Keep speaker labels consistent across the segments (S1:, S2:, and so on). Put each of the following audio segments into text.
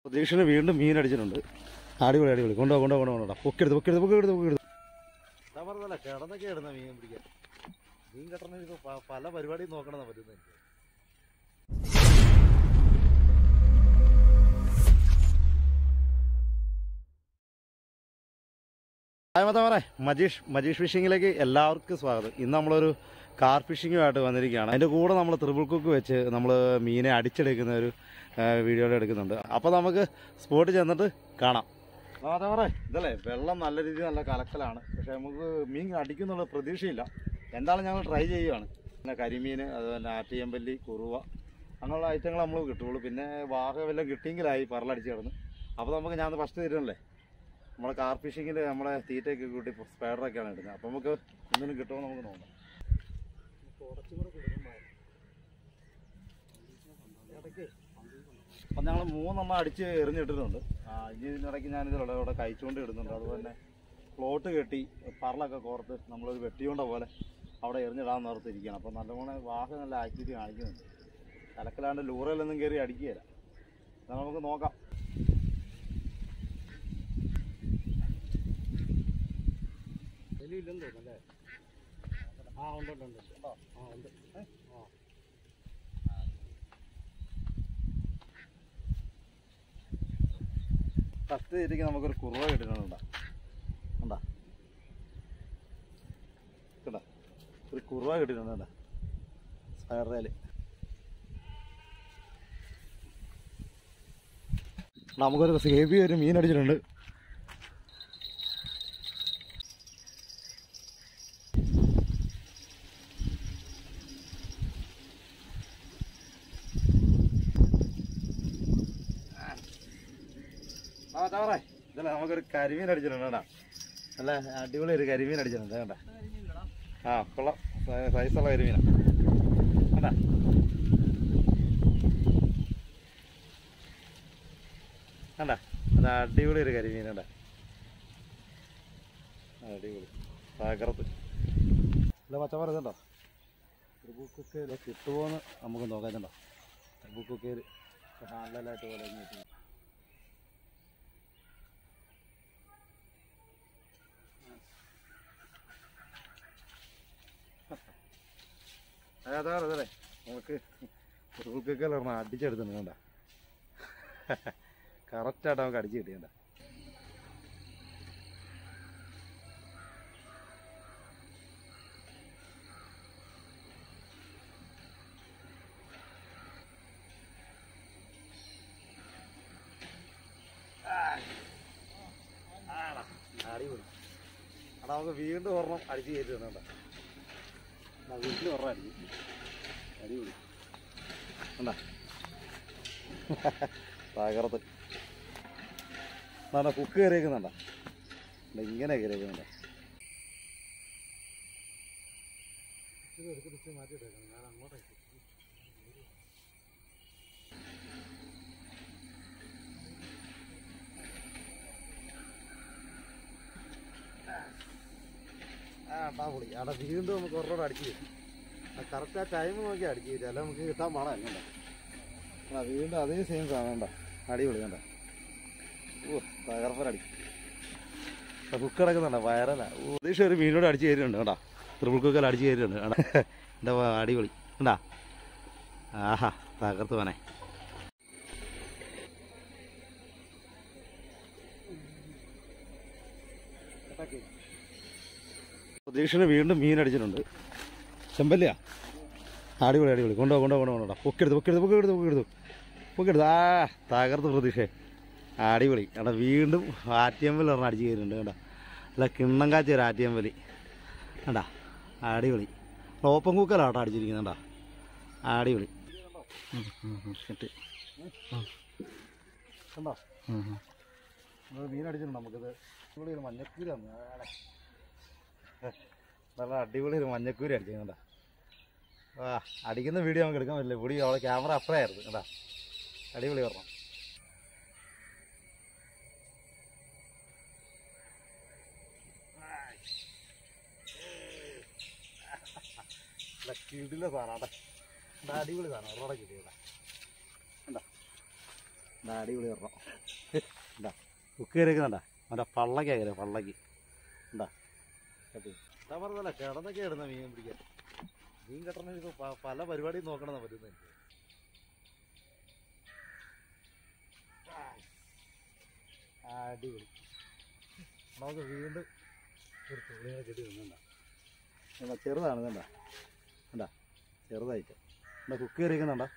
S1: പ്രതീക്ഷന് വീണ്ടും മീൻ അടിച്ചിട്ടുണ്ട് അടിപൊളി അടിപൊളി കൊണ്ടോ കൊണ്ടോ കൊണ്ടോ കൊണ്ടോ പൊക്കെടുത്ത് പൊക്കെടുത്ത് പൊക്കെടുത്ത് പൊക്കെടുത്ത് ഞാൻ പറഞ്ഞതല്ല കിടന്നൊക്കെ ഇടുന്ന മീൻ പിടിക്കാൻ മീൻ കെട്ടണമെങ്കിൽ ഇപ്പൊ പ- പല പരിപാടിയും നോക്കണം പറ്റുന്നത് എനിക്ക് ഹായ് മത്താമറെ മജീഷ് മജീഷ് ഫിഷിങ്ങിലേക്ക് എല്ലാവർക്കും സ്വാഗതം ഇന്ന് നമ്മളൊരു കാർ ഫിഷിങ്ങുമായിട്ട് വന്നിരിക്കുകയാണ് അതിൻ്റെ കൂടെ നമ്മൾ ത്രിബിൾ കുക്ക് വെച്ച് നമ്മൾ മീനെ അടിച്ചെടുക്കുന്ന ഒരു വീഡിയോ എടുക്കുന്നുണ്ട് അപ്പോൾ നമുക്ക് സ്പോട്ടിൽ ചെന്നിട്ട് കാണാം മത്താമറെ ഇതല്ലേ വെള്ളം നല്ല രീതിയിൽ നല്ല കലക്കലാണ് പക്ഷേ നമുക്ക് മീൻ അടിക്കുന്നുള്ള പ്രതീക്ഷയില്ല എന്തായാലും ഞങ്ങൾ ട്രൈ ചെയ്യുകയാണ് പിന്നെ കരിമീൻ അതുപോലെ ആറ്റിയമ്പല്ലി കുറുവ അങ്ങനെയുള്ള ഐറ്റങ്ങൾ നമ്മൾ കിട്ടുള്ളൂ പിന്നെ വാഹ വല്ലതും കിട്ടിയെങ്കിലായി പറലടിച്ച് കിടന്ന് അപ്പോൾ നമുക്ക് ഞാൻ ഫസ്റ്റ് തരുമല്ലേ നമ്മളെ കാർ ഫിഷിങ്ങിൽ നമ്മളെ തീറ്റയൊക്കെ കൂട്ടി സ്പൈഡറൊക്കെയാണ് ഇടുന്നത് അപ്പോൾ നമുക്ക് എന്തിനും കിട്ടുമോ നമുക്ക് നോക്കാം അപ്പം ഞങ്ങൾ മൂന്നെണ്ണം അടിച്ച് എറിഞ്ഞിട്ടിട്ടുണ്ട് ആ, ഇനി ഇതിനിടയ്ക്ക് ഞാനിതിലുള്ള ഇവിടെ കഴിച്ചുകൊണ്ട് ഇടുന്നുണ്ട് അതുപോലെ തന്നെ ഫ്ലോട്ട് കെട്ടി പറളൊക്കെ കോർത്ത് നമ്മളൊരു വെട്ടിയോണ്ട പോലെ അവിടെ എറിഞ്ഞിടാൻ നേർത്തിരിക്കുകയാണ് അപ്പോൾ നല്ലപോലെ വാഹ നല്ല ആക്ടിവിറ്റി കാണിക്കുന്നുണ്ട് കലക്കലാണ്ട് ലൂറയിലൊന്നും കയറി അടിക്കുകയില്ല എന്നാൽ നമുക്ക് നോക്കാം
S2: വെളിയില്ലെന്ന് തോന്നുന്നല്ലേ ആ ഉണ്ട് ഉണ്ട് ഉണ്ട് ഉണ്ടോ ആ ഉണ്ട് ഏ? ആ
S1: ഫസ്റ്റ് തീറ്റയ്ക്ക് നമുക്കൊരു കുറുവ കിട്ടുന്നുണ്ടാ ഉണ്ടാ കണ്ടാ ഒരു കുറുവ കിട്ടിയിട്ടുണ്ട് സ്പൈറേല് നമുക്കൊരു സേബി ഒരു മീൻ അടിച്ചിട്ടുണ്ട് ആ തവറേ ഇതല്ല നമുക്കൊരു കരിമീൻ അടിച്ചിട്ടുണ്ട് കേട്ടാ നല്ല അടിപൊളി ഒരു കരിമീൻ അടിച്ചിട്ടുണ്ട് കേട്ടാ ആ കൊള്ളാം സൈ- സൈസുള്ള കരിമീനാ കേട്ടാ കണ്ടാ അത് അടിപൊളി ഒരു കരിമീൻ കേട്ടാ അടിപൊളി തകർത്ത് അല്ല പച്ചമറ ഇതുണ്ടോ ബുക്കൊക്കെ കിട്ടുമോന്ന് നമുക്ക് നോക്കാനുണ്ടോ ബുക്കൊക്കെ ഹാൻഡലായിട്ട് പോലെ ഇങ്ങനെ അതെ അതെ അതെ നമുക്ക് ഉൾക്കൊക്കെ പറഞ്ഞാൽ അടിച്ചെടുത്തിട്ടുണ്ട് കണ്ട കറക്റ്റായിട്ട് നമുക്ക് അടിച്ച് കിട്ടിയണ്ട അടിപൊളി അടാ നമുക്ക് വീണ്ടും ഒരെണ്ണം അടിച്ച് കയറ്റി തന്നണ്ട വീട്ടിൽ ഒരെണ്ണം അടിച്ച് അടിപൊളി കണ്ടാ തകർത്ത് നല്ല കുക്ക് കയറിയേക്കുന്നുണ്ട ഇങ്ങനെ കയറിയേക്കുന്നുണ്ട
S2: ഇത് എടുത്തിട്ട് മാറ്റിയിട്ടേക്കണം ഞാൻ അങ്ങോട്ടേക്ക്
S1: ആ ഉണ്ടാ പൊളി അവിടെ വീണ്ടും നമുക്ക് ഒരെണ്ണം അടിച്ച് കയറ്റി കറക്റ്റ് ആ ടൈം നോക്കി അടിച്ച് കയറ്റി അല്ല നമുക്ക് കിട്ടാൻ പാടാ കണ്ട ആ വീണ്ടും അതേ സെയിം സാധനം കണ്ട അടിപൊളി കണ്ട ഓ തകർപ്പനടി കുക്ക് കിടക്കുന്നുണ്ട വയറല പ്രതീക്ഷ ഒരു മീനോട് അടിച്ച് കയറിയിട്ടുണ്ട് കേട്ടാ ത്രിപിൾ കുക്കൽ അടിച്ച് കയറിയിട്ടുണ്ട് കണ്ടാ എന്താ അടിപൊളി കണ്ടാ ആഹാ തകർത്ത് പോനെ പ്രതീക്ഷന് വീണ്ടും മീൻ അടിച്ചിട്ടുണ്ട് ചെമ്പല്ലിയാ അടിപൊളി അടിപൊളി കൊണ്ടോ കൊണ്ടോ കൊണ്ടോ കൊണ്ടോ പൊക്കെടുത്ത് പൊക്കെടുത്ത് പൊക്കെടുത്ത് പൊക്കെടുത്ത് പൊക്കെടുത്ത് ആ തകർത്ത് പ്രതീക്ഷ അടിപൊളി എടാ വീണ്ടും ആറ്റിയമ്പൽ ഒരെണ്ണം അടിച്ച് കയറിയിട്ടുണ്ട് കേട്ടോ അല്ല കിണ്ണം കാച്ചി ഒരു ആറ്റിയമ്പലി കണ്ടാ അടിപൊളി ഓപ്പൺ കുക്കലാട്ടോ അടിച്ചിരിക്കുന്നുണ്ടാ അടിപൊളി ഉം, ഉം, ഉം, കിട്ടി കണ്ടോ നമ്മൾ മീൻ അടിച്ചിട്ടുണ്ട് നമുക്കിത് അടിപൊളി ഒരു മഞ്ഞക്കൂരി തന്നു ആടെ. നല്ല അടിപൊളി ഒരു മഞ്ഞക്കൂരി അടിച്ചിട്ടുണ്ടാ ആ അടിക്കുന്ന വീഡിയോ നമുക്ക് എടുക്കാൻ പറ്റില്ല പൊടി അവളെ ക്യാമറ അപ്പുറമായിരുന്നു കേട്ടാ അടിപൊളി പറഞ്ഞു കിടില സാധനം അടിപൊളി സാധനം ഒരോടെ കിട്ടിയതാ കണ്ടാ ഇതാ അടിപൊളി വരണം എന്താ കുക്ക് കയറിക്കുന്നുണ്ടാ അവൻ്റെ പള്ളക്ക് കയറി പള്ളക്ക് എന്താ കട്ടി ഞാൻ പറഞ്ഞതല്ല കിടന്നൊക്കെ ഇടുന്ന മീൻ പിടിക്കാൻ മീൻ കെട്ടണമെങ്കിൽ ഇപ്പോൾ പ- പല പരിപാടിയും നോക്കണം പറ്റുന്നത് എനിക്ക് അടിപൊളി നമുക്ക് വീണ്ടും ഒരു തുള്ളികളെ കെട്ടി നിന്നുണ്ടാ എന്താ ചെറുതാണ് കണ്ട കണ്ടാ ചെറുതായിട്ട് എന്താ കുക്ക് കയറിക്കുന്നുണ്ടോ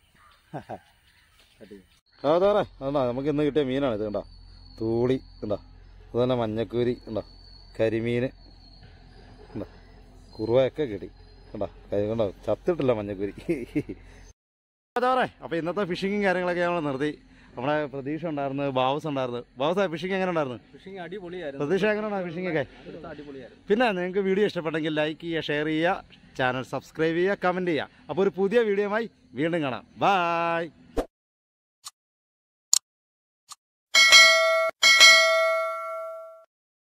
S1: അതെ അതാ നമുക്ക് ഇന്ന് കിട്ടിയ മീനാണ് ഇത് കണ്ടോ തൂളി കണ്ടോ അത് തന്നെ മഞ്ഞക്കൂരി കണ്ടോ കരിമീൻ കണ്ടോ കുറുവയൊക്കെ കിട്ടി കണ്ടോ കരി കണ്ടോ ചത്തിട്ടില്ല മഞ്ഞക്കൂരി അതാ പറയാ അപ്പോൾ ഇന്നത്തെ ഫിഷിങ്ങും കാര്യങ്ങളൊക്കെ ഞങ്ങൾ നിർത്തി നമ്മുടെ പ്രതീക്ഷ ഉണ്ടായിരുന്നു ബാബുസ് ഉണ്ടായിരുന്നു ബാബുസ് ഫിഷിംഗ് എങ്ങനെ ഉണ്ടായിരുന്നു
S2: ഫിഷിംഗ് അടിപൊളിയായിരുന്നു
S1: പ്രതീക്ഷ എങ്ങനെയാണ് ഫിഷിംഗ് ഒക്കെ
S2: അടുത്ത അടിപൊളിയായിരുന്നു
S1: പിന്നെ നിങ്ങൾക്ക് വീഡിയോ ഇഷ്ടപ്പെട്ടെങ്കിൽ ലൈക്ക് ചെയ്യുക ഷെയർ ചെയ്യുക ചാനൽ സബ്സ്ക്രൈബ് ചെയ്യുക കമൻറ്റ് ചെയ്യുക അപ്പോൾ ഒരു പുതിയ വീഡിയോയുമായി വീണ്ടും കാണാം ബായ്